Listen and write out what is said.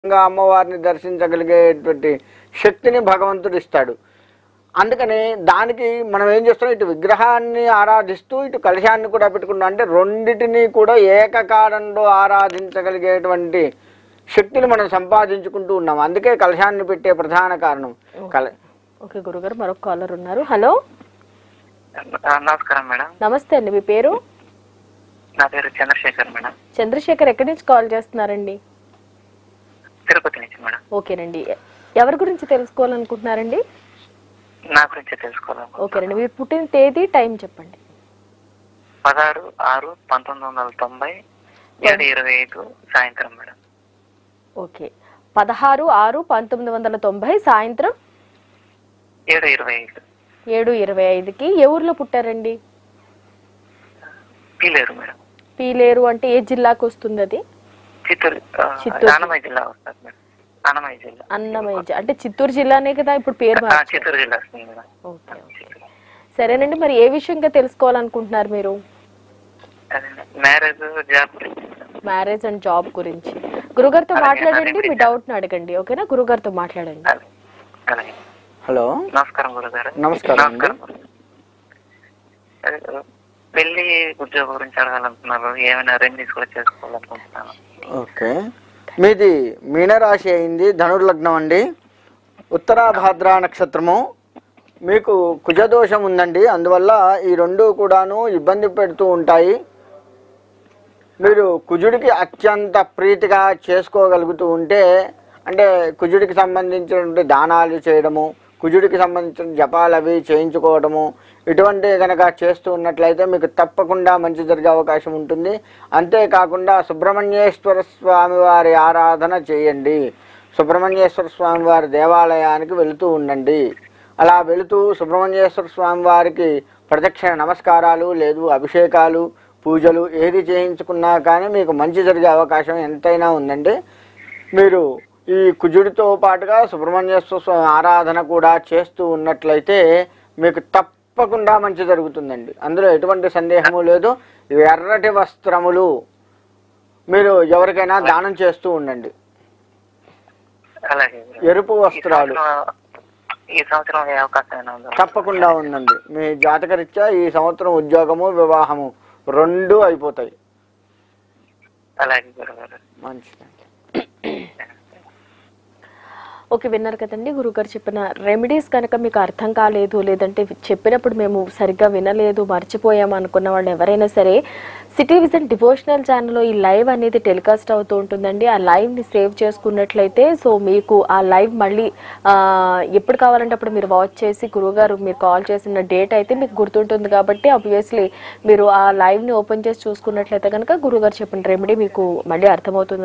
ఇంకా అమ్మవారిని దర్శించగలిగేటువంటి శక్తిని భగవంతుడు ఇస్తాడు అందుకని దానికి మనం ఏం చేస్తున్నాం ఇటు విగ్రహాన్ని ఆరాధిస్తూ ఇటు కలశాన్ని కూడా పెట్టుకున్నాం అంటే రెండిటిని కూడా ఏకకాలంలో ఆరాధించగలిగేటువంటి శక్తిని మనం సంపాదించుకుంటూ ఉన్నాం అందుకే కలశాన్ని పెట్టే ప్రధాన కారణం కల ఓకే గురుగారు మరొక కాలర్ ఉన్నారు హలో ఆ, నమస్కారం మేడం నమస్తే అండి మీ పేరు నా పేరు చంద్రశేఖర్ మేడం చంద్రశేఖర్ ఎక్కడి నుంచి కాల్ చేస్తున్నారండి తిరుపతి నుంచి మేడం ఓకేనండి ఎ- ఎవరి గురించి తెలుసుకోవాలనుకుంటున్నారండి నా గురించి తెలుసుకోవాలి ఓకేనండి మీరు పుట్టిన తేదీ టైం చెప్పండి పదహారు ఆరు పంతొమ్మిది వందల తొంభై ఏడు ఇరవై ఐదు సాయంత్రం మేడం ఓకే పదహారు ఆరు పంతొమ్మిది వందల తొంభై సాయంత్రం ఏడు ఇరవై ఐదు ఏడు ఇరవై ఐదుకి ఏ ఊర్లో పుట్టారండి పీలేరు మేడం పీలేరు అంటే ఏ జిల్లాకు వస్తుంది అది చిత్తూరు ఆ, చిత్తూరు. అన్నమయ్య జిల్లా వస్తుంది మేడం అన్నమయ్య జిల్లా అన్నమయ్య జి- అంటే చిత్తూరు జిల్లానే కదా ఇప్పుడు పేరు ఆ, మార్చారు. చిత్తూరు జిల్లా వస్తుంది మేడం ఓకే ఓకే సరేనండి మరి ఏ విషయంగా తెలుసుకోవాలనుకుంటున్నారు మీరు అదే మ్యారేజ్ జాబ్ గురించి మ్యారేజ్ అండ్ జాబ్ గురించి గురుగారితో అలాగే, మాట్లాడండి అలాగే. మీ డౌట్ ని అడగండి ఓకేనా గురుగారితో మాట్లాడండి అలాగే. అలాగే హలో నమస్కారం గురుగారు నమస్కారం అండి. నమస్కారం గురుగారు. అదే, పెళ్లి ఉద్యోగం గురించి అడగాలనుకున్నారు ఏమైనా రెమెడీస్ కూడా చేసుకోవాలనుకుంటున్నాను ఓకే మీది మీనరాశి అయింది ధనుర్లగ్నం అండి ఉత్తరాభాద్ర నక్షత్రము మీకు కుజదోషం ఉందండి అందువల్ల ఈ రెండు కూడాను ఇబ్బంది పెడుతూ ఉంటాయి మీరు కుజుడికి అత్యంత ప్రీతిగా చేసుకోగలుగుతూ ఉంటే అంటే కుజుడికి సంబంధించినటువంటి దానాలు చేయడము కుజుడికి సంబంధించిన జపాలు అవి చేయించుకోవడము ఇటువంటి కనుక చేస్తూ ఉన్నట్లయితే మీకు తప్పకుండా మంచి జరిగే అవకాశం ఉంటుంది అంతేకాకుండా సుబ్రహ్మణ్యేశ్వర స్వామి వారి ఆరాధన చేయండి సుబ్రహ్మణ్యేశ్వర స్వామి వారి దేవాలయానికి వెళుతూ ఉండండి అలా వెళుతూ సుబ్రహ్మణ్యేశ్వర స్వామి వారికి ప్రదక్షిణ నమస్కారాలు లేదు అభిషేకాలు పూజలు ఏది చేయించుకున్నా కానీ మీకు మంచి జరిగే అవకాశం ఎంతైనా ఉందండి మీరు ఈ కుజుడితో పాటుగా సుబ్రహ్మణ్యేశ్వర స్వామి ఆరాధన కూడా చేస్తూ ఉన్నట్లయితే మీకు తప్పకుండా మంచి జరుగుతుందండి అందులో ఎటువంటి సందేహము లేదు ఇవి ఎర్రటి వస్త్రములు మీరు ఎవరికైనా దానం చేస్తూ ఉండండి అలాగే ఎరుపు వస్త్రాలు ఈ సంవత్సరం- ఈ సంవత్సరం ఏ అవకాశం అయినా ఉందా తప్పకుండా ఉందండి మీ జాతకరీత్యా ఈ సంవత్సరం ఉద్యోగము వివాహము రెండు అయిపోతాయి అలాగే గురుగారు మంచిదండి ఓకే విన్నారు కదండి గురుగారు చెప్పిన రెమెడీస్ కనుక మీకు అర్థం కాలేదు లేదంటే చెప్పినప్పుడు మేము సరిగ్గా వినలేదు మర్చిపోయాము అనుకున్న వాళ్ళు ఎవరైనా సరే సిటీ విజన్ డివోషనల్ ఛానల్లో ఈ లైవ్ అనేది టెలికాస్ట్ అవుతూ ఉంటుందండి ఆ లైవ్ని సేవ్ చేసుకున్నట్లయితే సో మీకు ఆ లైవ్ మళ్ళీ ఆ, ఎప్పుడు కావాలంటే అప్పుడు మీరు వాచ్ చేసి గురువుగారు మీరు కాల్ చేసిన డేట్ అయితే మీకు గుర్తుంటుంది కాబట్టి ఆబ్వియస్లీ మీరు ఆ లైవ్ని ఓపెన్ చేసి చూసుకున్నట్లయితే కనుక గురువుగారు చెప్పిన రెమెడీ మీకు మళ్ళీ అర్థమవుతుంది